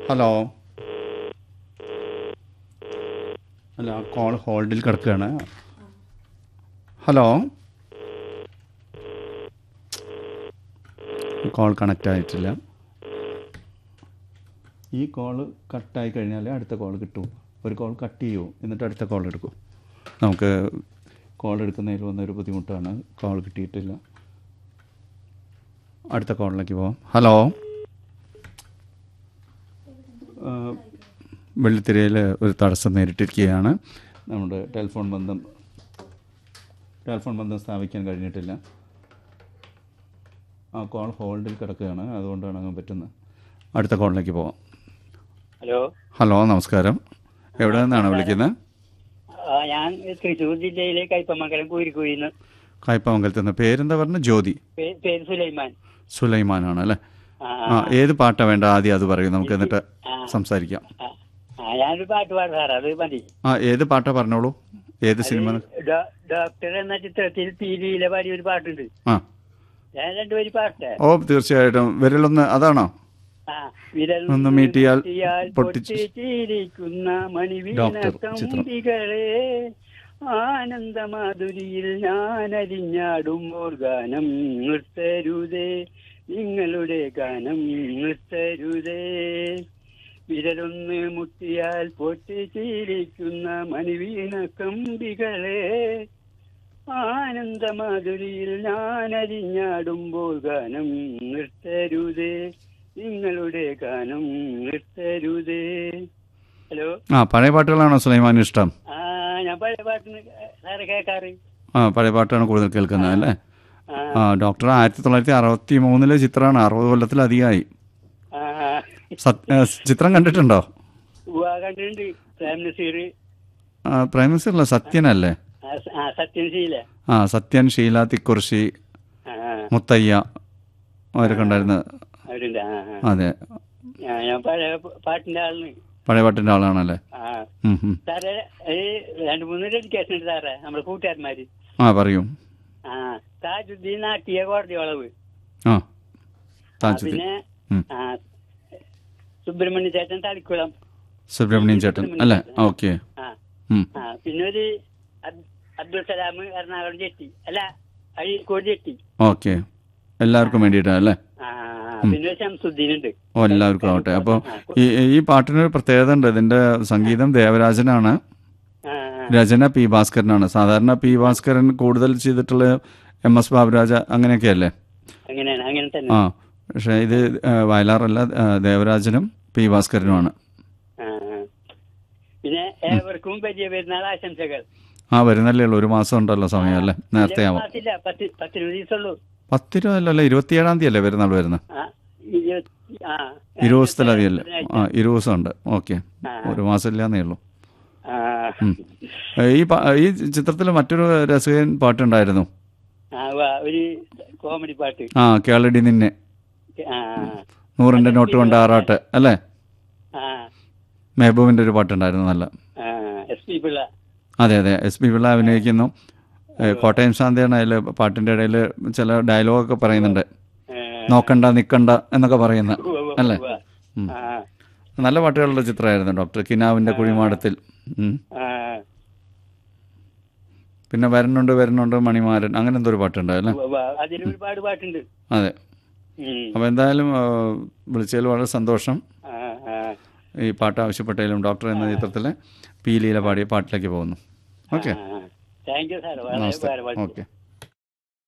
Hello അല്ല call ഹോൾഡിൽ കിടക്കുകയാണ് hello call connect ആയിട്ടില്ല ഈ കോൾ കട്ടായി കഴിഞ്ഞാൽ അടുത്ത കോൾ കിട്ടും ഒരു കോൾ കട്ട് ചെയ്യൂ എന്നിട്ട് അടുത്ത കോൾ എടുക്കും നമുക്ക് കോൾ എടുക്കുന്നതിൽ വന്നൊരു ബുദ്ധിമുട്ടാണ് കോൾ കിട്ടിയിട്ടില്ല അടുത്ത കോളിലേക്ക് പോവാം ഹലോ വെള്ളിത്തിരയിൽ ഒരു തടസ്സം നേരിട്ടിരിക്കുകയാണ് നമ്മുടെ ടെലിഫോൺ ബന്ധം ടെലിഫോൺ ബന്ധം സ്ഥാപിക്കാൻ കഴിഞ്ഞിട്ടില്ല ആ കോൾ ഹോൾഡിൽ കിടക്കുകയാണ് അതുകൊണ്ടാണ് അങ്ങനെ പറ്റുന്നത് അടുത്ത കോളിലേക്ക് പോവാം ഹലോ ഹലോ നമസ്കാരം എവിടെ നിന്നാണ് വിളിക്കുന്നത് ആ, ഞാൻ തൃശ്ശൂർ ജില്ലയിലെ കൈപ്പമംഗലം കൂരിക്കുഴിന്ന് കായ്പമംഗലത്ത് നിന്ന് പേരെന്താ പറഞ്ഞത് ജ്യോതി പേ- പേര് സുലൈമാൻ സുലൈമാനാണ് അല്ലേ ആ, ആ ഏത് പാട്ടാണ് വേണ്ട ആദ്യം അത് പറയും നമുക്ക് എന്നിട്ട് സംസാരിക്കാം ആ, ആ, ഞാനൊരു പാട്ട് പാടും സാർ അത് മതി ആ ഏത് പാട്ടാ പറഞ്ഞോളൂ ഏത് സിനിമ ഡോ- ഡോക്ടർ എന്ന ചിത്രത്തിൽ പീലിയിലെ പാടിയ ഒരു പാട്ടുണ്ട് ആ ഞാൻ രണ്ടുപേര് പാട്ടെ ഓ തീർച്ചയായിട്ടും വിരലൊന്ന് അതാണോ ആ വിരൽ ഒന്ന് മീട്ടിയാൽ പൊട്ടിയാൽ പൊട്ടിച്ച് പൊട്ടിച്ചിരിക്കുന്ന ഡോക്ടർ ചിത്രം. മണിവീണക്കമ്പികളെ ആനന്ദമാധുരിയിൽ ഞാൻ അരിഞ്ഞാടുമ്പോൾ ഗാനം നിർത്തരുതേ നിങ്ങളുടെ ഗാനം നിർത്തരുതേ വിരലൊന്ന് മുട്ടിയാൽ പൊട്ടിച്ചിരിക്കുന്ന മണിവീണ കമ്പികളെ ആനന്ദമാധുരിയിൽ ഞാൻ അരിഞ്ഞാടുമ്പോൾ ഗാനം നിർത്തരുതേ നിങ്ങളുടെ ഗാനം നിർത്തരുതേ ഹലോ ആ പഴയ പാട്ടുകളാണോ സുലൈമാൻ ഇഷ്ടം ആ ഞാൻ പഴയ പാട്ടിന് സാറ് കേൾക്കാറ് ആ പഴയ പാട്ടാണ് കൂടുതൽ കേൾക്കുന്നത് അല്ലേ ആ ആ ഡോക്ടർ ആയിരത്തി തൊള്ളായിരത്തി അറുപത്തി മൂന്നിലെ ചിത്രമാണ് അറുപത് കൊല്ലത്തിലധികമായി ആ സത്- ഏ, ചിത്രം കണ്ടിട്ടുണ്ടോ ഉവ്വ കണ്ടിട്ടുണ്ട് പ്രേം നസീർ ആ, പ്രൈം മിനിസ്റ്ററല്ല സത്യനല്ലേ ആ, സ- ആ സത്യൻ ശീല ആ സത്യൻ ഷീല തിക്കുറിശി ആ മുത്തയ്യ അവരൊക്കെ ഉണ്ടായിരുന്നു അവരുണ്ട് ആ ആ. അതെ ആ, ഞാൻ പഴയ പ- പാട്ടിന്റെ ആളിന് പഴയ പാട്ടിൻ്റെ ആളാണല്ലേ ആ ഉം, ഉം. സാറേ ഈ രണ്ട് മൂന്ന് ഡെഡിക്കേഷൻ ഉണ്ട് സാറേ നമ്മുടെ കൂട്ടുകാരന്മാര് ആ പറയൂ ആ താജുദ്ദീൻ നാട്ടിയ കോടതി വളവ് ആ ആ, താജുദ്ദീൻ പിന്നെ ഉം. ആ, സുബ്രഹ്മണ്യ ചേട്ടൻ തളിക്കുളം സുബ്രഹ്മണ്യൻ ചേട്ടൻ അല്ലേ ഓക്കെ ആ ഉം. ആ പിന്നെ ഒരു അബ്- അബ്ദുൽ സലാം എറണാകുളം ജെട്ടി അല്ല അഴീക്കോട് ജെട്ടി ഓക്കെ എല്ലാവർക്കും വേണ്ടിയിട്ടാണ് അല്ലേ ആ പിന്നെ ഒരു ശംസുദ്ദീൻ ഉണ്ട് ഓ എല്ലാവർക്കും ആവട്ടെ അപ്പോൾ ഈ ഈ പാട്ടിനൊരു പ്രത്യേകത ഉണ്ട് ഇതിൻ്റെ സംഗീതം ദേവരാജനാണ് ആ, രചന പി ഭാസ്കരനാണ് സാധാരണ പി ഭാസ്കരൻ കൂടുതൽ ചെയ്തിട്ടുള്ള എം എസ് ബാബുരാജ അങ്ങനെയൊക്കെയല്ലേ അങ്ങനെയാണ് അങ്ങനെ തന്നെ ആ പക്ഷേ ഇത് ആ, വയലാറല്ല ആ, ദേവരാജനും പി ഭാസ്കരനുമാണ് ആ, ആ. പിന്നെ ഏവർക്കും വലിയ പെരുന്നാൾ ആശംസകൾ ആ വരുന്നല്ലേ ഉള്ളൂ ഒരു മാസം ഉണ്ടല്ലോ സമയം അല്ലേ നേരത്തെ ആവാം മാസമില്ല പത്ത് പത്തിരുപത് ദിവസമുള്ളൂ പത്ത് രൂപ അല്ലല്ലോ ഇരുപത്തിയേഴാം തീയതി അല്ലേ വരുന്നാൾ വരുന്നത് ആ ഇരുപത്തി ആ ഇരുപത് ദിവസത്തിലധികമല്ലേ ആ ഇരുപത് ദിവസം ഉണ്ട് ഓക്കെ ആ. ഒരു മാസം ഇല്ലാന്നേ ഉള്ളൂ ആ ഉം. ഏ, ഈ പാ- ഈ ചിത്രത്തിൽ മറ്റൊരു രസകൻ പാട്ടുണ്ടായിരുന്നു ആ വാ, ഒരു കോമഡി പാട്ട് ആ കേളടി നിന്നെ ആ നൂറിൻ്റെ നോട്ട് കൊണ്ട് ആറാട്ട് അല്ലേ ആ മെഹബൂബിൻ്റെ ഒരു പാട്ടുണ്ടായിരുന്നു നല്ല ആ എസ് പി പിള്ള അതെ അതെ എസ് പി പിള്ള അഭിനയിക്കുന്നു ഏ, കോട്ടയം ശാന്തിയാണ് അതിൽ പാട്ടിൻ്റെ ഇടയിൽ ചില ഡയലോഗൊക്കെ പറയുന്നുണ്ട് ഏ, നോക്കണ്ട നിക്കണ്ട എന്നൊക്കെ പറയുന്ന ഉവ്വ് ഉവ്വ് അല്ലേ ഉവ്വ്. ഉം. ആ നല്ല പാട്ടുകളുടെ ചിത്രമായിരുന്നു ഡോക്ടർ കിനാവിൻ്റെ കുഴിമാടത്തിൽ ഉം. ആ പിന്നെ വരുന്നുണ്ട് വരുന്നുണ്ട് മണിമാരൻ അങ്ങനെ എന്തോ ഒരു പാട്ടുണ്ട് അല്ലേ ഉവ്വ് ഉവ്വ്. അതിൽ ഒരുപാട് പാട്ടുണ്ട് അതെ ഉം. അപ്പോൾ എന്തായാലും ആ, വിളിച്ചതിൽ വളരെ സന്തോഷം ആ, ആ. ഈ പാട്ട് ആവശ്യപ്പെട്ടതിലും ഡോക്ടർ എന്ന ചിത്രത്തിലെ പീലിയിലെ പാടിയ പാട്ടിലേക്ക് പോകുന്നു ഓക്കെ താങ്ക് യു സാർ വളരെ നമസ്തേ ഉപകാരപ്പെട്ടു ഓക്കെ